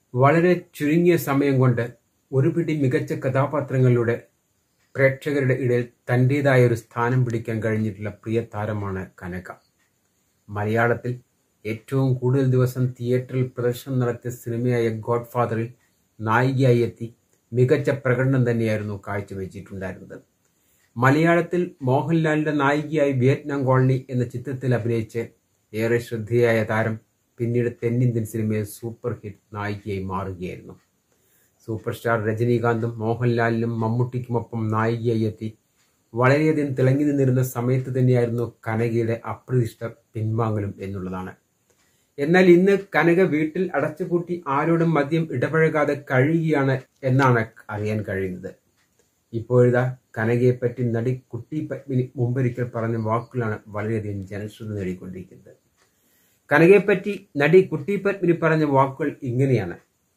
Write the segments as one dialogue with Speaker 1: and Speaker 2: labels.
Speaker 1: വളരെ ചുരുങ്ങിയ സമയം കൊണ്ട് ഒരു പിടി മികച്ച കഥാപാത്രങ്ങളിലൂടെ പ്രേക്ഷകരുടെ ഇടയിൽ തൻ്റെതായ ഒരു സ്ഥാനം പിടിക്കാൻ കഴിഞ്ഞിട്ടുള്ള പ്രിയ താരമാണ് കനക മലയാളത്തിൽ ഏറ്റവും കൂടുതൽ ദിവസം തിയേറ്ററിൽ പ്രദർശനം നടത്തിയ സിനിമയായ ഗോഡ് ഫാദറിൽ നായികയായി എത്തി മികച്ച പ്രകടനം തന്നെയായിരുന്നു കാഴ്ചവെച്ചിട്ടുണ്ടായിരുന്നത് മലയാളത്തിൽ മോഹൻലാലിന്റെ നായികയായി വിയറ്റ്നാം കോളനി എന്ന ചിത്രത്തിൽ അഭിനയിച്ച് ഏറെ ശ്രദ്ധേയായ താരം പിന്നീട് തെന്നിന്ത്യൻ സിനിമയിൽ സൂപ്പർ ഹിറ്റ് നായികയായി മാറുകയായിരുന്നു സൂപ്പർ സ്റ്റാർ രജനീകാന്തും മോഹൻലാലിനും മമ്മൂട്ടിക്കുമൊപ്പം നായികയായി എത്തി വളരെയധികം തിളങ്ങി നിന്നിരുന്ന സമയത്ത് തന്നെയായിരുന്നു കനകയുടെ അപ്രതിഷ്ഠ പിൻവാങ്ങലും എന്നുള്ളതാണ് എന്നാൽ ഇന്ന് കനക വീട്ടിൽ അടച്ചുപൂട്ടി ആരോടും മദ്യം ഇടപഴകാതെ കഴിയുകയാണ് എന്നാണ് അറിയാൻ കഴിയുന്നത് ഇപ്പോഴിതാ കനകയെപ്പറ്റി നടി കുട്ടി പത്മിനി മുമ്പൊരിക്കൽ പറഞ്ഞ വാക്കുകളാണ് വളരെയധികം ജനശ്രദ്ധ നേടിക്കൊണ്ടിരിക്കുന്നത് കനകയെപ്പറ്റി നടി കുട്ടി പത്മിനി പറഞ്ഞ വാക്കുകൾ ഇങ്ങനെയാണ്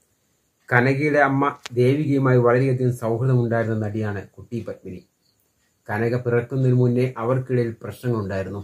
Speaker 1: കനകയുടെ അമ്മ ദേവികയുമായി വളരെയധികം സൗഹൃദമുണ്ടായിരുന്ന നടിയാണ് കുട്ടി പത്മിനി കനക പിറക്കുന്നതിന് മുന്നേ അവർക്കിടയിൽ പ്രശ്നങ്ങളുണ്ടായിരുന്നു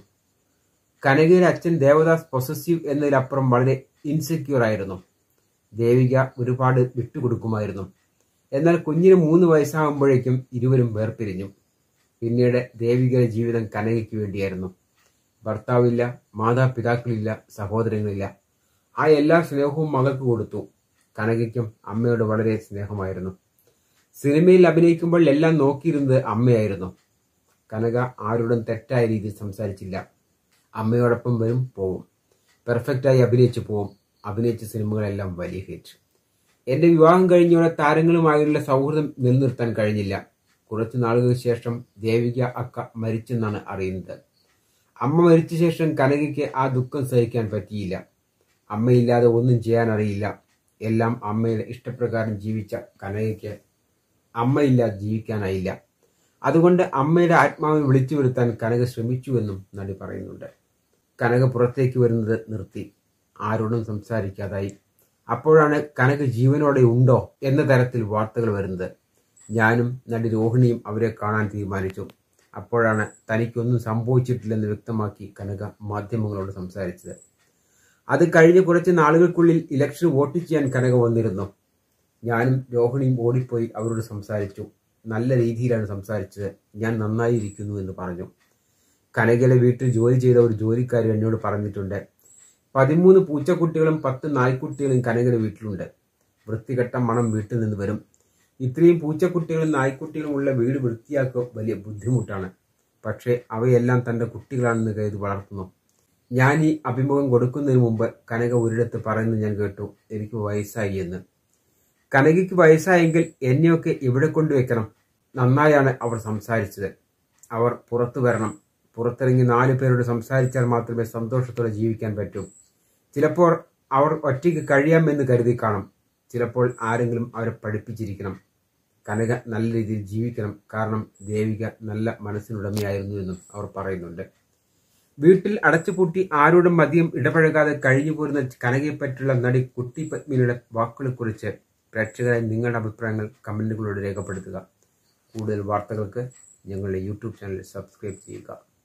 Speaker 1: കനകയുടെ അച്ഛൻ ദേവദാസ് പൊസസീവ് എന്നതിലപ്പുറം വളരെ ഇൻസെക്യൂർ ആയിരുന്നു ദേവിക ഒരുപാട് വിട്ടുകൊടുക്കുമായിരുന്നു എന്നാൽ കുഞ്ഞിന് മൂന്ന് വയസ്സാകുമ്പോഴേക്കും ഇരുവരും വേർപിരിഞ്ഞു പിന്നീട് ദേവികയുടെ ജീവിതം കനകയ്ക്ക് വേണ്ടിയായിരുന്നു ഭർത്താവില്ല മാതാപിതാക്കളില്ല സഹോദരങ്ങളില്ല ആ എല്ലാ സ്നേഹവും മകൾക്ക് കൊടുത്തു കനകയ്ക്കും അമ്മയോട് വളരെ സ്നേഹമായിരുന്നു സിനിമയിൽ അഭിനയിക്കുമ്പോൾ എല്ലാം നോക്കിയിരുന്നത് അമ്മയായിരുന്നു കനക ആരോടും തെറ്റായ രീതിയിൽ സംസാരിച്ചില്ല അമ്മയോടൊപ്പം വരും പോവും പെർഫെക്റ്റായി അഭിനയിച്ചു പോവും അഭിനയിച്ച സിനിമകളെല്ലാം വലിയ ഹിറ്റ് എന്റെ വിവാഹം കഴിഞ്ഞോടെ താരങ്ങളുമായുള്ള സൗഹൃദം നിലനിർത്താൻ കഴിഞ്ഞില്ല കുറച്ചു നാളുകൾക്ക് ശേഷം ദേവിക അക്ക മരിച്ചെന്നാണ് അറിയുന്നത് അമ്മ മരിച്ച ശേഷം കനകയ്ക്ക് ആ ദുഃഖം സഹിക്കാൻ പറ്റിയില്ല അമ്മയില്ലാതെ ഒന്നും ചെയ്യാൻ അറിയില്ല എല്ലാം അമ്മയുടെ ഇഷ്ടപ്രകാരം ജീവിച്ച കനകയ്ക്ക് അമ്മയില്ലാതെ ജീവിക്കാനായില്ല അതുകൊണ്ട് അമ്മയുടെ ആത്മാവിനെ വിളിച്ചു വരുത്താൻ കനക ശ്രമിച്ചുവെന്നും നടി പറയുന്നുണ്ട് കനക പുറത്തേക്ക് വരുന്നത് നിർത്തി ആരോടും സംസാരിക്കാതായി അപ്പോഴാണ് കനക ജീവനോടെ ഉണ്ടോ എന്ന തരത്തിൽ വാർത്തകൾ വരുന്നത് ഞാനും നടി രോഹിണിയും അവരെ കാണാൻ തീരുമാനിച്ചു അപ്പോഴാണ് തനിക്കൊന്നും സംഭവിച്ചിട്ടില്ലെന്ന് വ്യക്തമാക്കി കനക മാധ്യമങ്ങളോട് സംസാരിച്ചത് അത് കഴിഞ്ഞ് കുറച്ച് നാളുകൾക്കുള്ളിൽ ഇലക്ഷൻ വോട്ട് ചെയ്യാൻ കനക വന്നിരുന്നു ഞാനും രോഹിണിയും ഓടിപ്പോയി അവരോട് സംസാരിച്ചു നല്ല രീതിയിലാണ് സംസാരിച്ചത് ഞാൻ നന്നായിരിക്കുന്നു എന്ന് പറഞ്ഞു കനകയിലെ വീട്ടിൽ ജോലി ചെയ്ത ഒരു ജോലിക്കാരി എന്നോട് പറഞ്ഞിട്ടുണ്ട് പതിമൂന്ന് പൂച്ചക്കുട്ടികളും പത്ത് നായ്ക്കുട്ടികളും കനകയുടെ വീട്ടിലുണ്ട് വൃത്തികെട്ട മണം വീട്ടിൽ നിന്ന് വരും ഇത്രയും പൂച്ചക്കുട്ടികളും നായ്ക്കുട്ടികളും ഉള്ള വീട് വൃത്തിയാക്കുക വലിയ ബുദ്ധിമുട്ടാണ് പക്ഷേ അവയെല്ലാം തന്റെ കുട്ടികളാണെന്ന് കരുതി വളർത്തുന്നു ഞാൻ ഈ അഭിമുഖം കൊടുക്കുന്നതിന് മുമ്പ് കനക ഒരിടത്ത് പറയുന്നത് ഞാൻ കേട്ടു എനിക്ക് വയസ്സായി എന്ന് കനകയ്ക്ക് വയസ്സായെങ്കിൽ എന്നെയൊക്കെ ഇവിടെ കൊണ്ടുവയ്ക്കണം നന്നായാണ് അവർ സംസാരിച്ചത് അവർ പുറത്തു വരണം പുറത്തിറങ്ങി നാലു പേരോട് സംസാരിച്ചാൽ മാത്രമേ സന്തോഷത്തോടെ ജീവിക്കാൻ പറ്റൂ ചിലപ്പോൾ അവർ ഒറ്റയ്ക്ക് കഴിയാമെന്ന് കരുതി കാണും ചിലപ്പോൾ ആരെങ്കിലും അവരെ പഠിപ്പിച്ചിരിക്കണം കനക നല്ല രീതിയിൽ ജീവിക്കണം കാരണം ദേവിക നല്ല മനസ്സിനുടമയായിരുന്നു എന്നും അവർ പറയുന്നുണ്ട് വീട്ടിൽ അടച്ചുപൂട്ടി ആരോടും അധികം ഇടപഴകാതെ കഴിഞ്ഞു പോരുന്ന കനകയെപ്പറ്റിയുള്ള നടി കുട്ടി പത്മിനിയുടെ വാക്കുകളെക്കുറിച്ച് പ്രേക്ഷകരായി നിങ്ങളുടെ അഭിപ്രായങ്ങൾ കമന്റുകളോട് രേഖപ്പെടുത്തുക കൂടുതൽ വാർത്തകൾക്ക് ഞങ്ങളുടെ യൂട്യൂബ് ചാനൽ സബ്സ്ക്രൈബ് ചെയ്യുക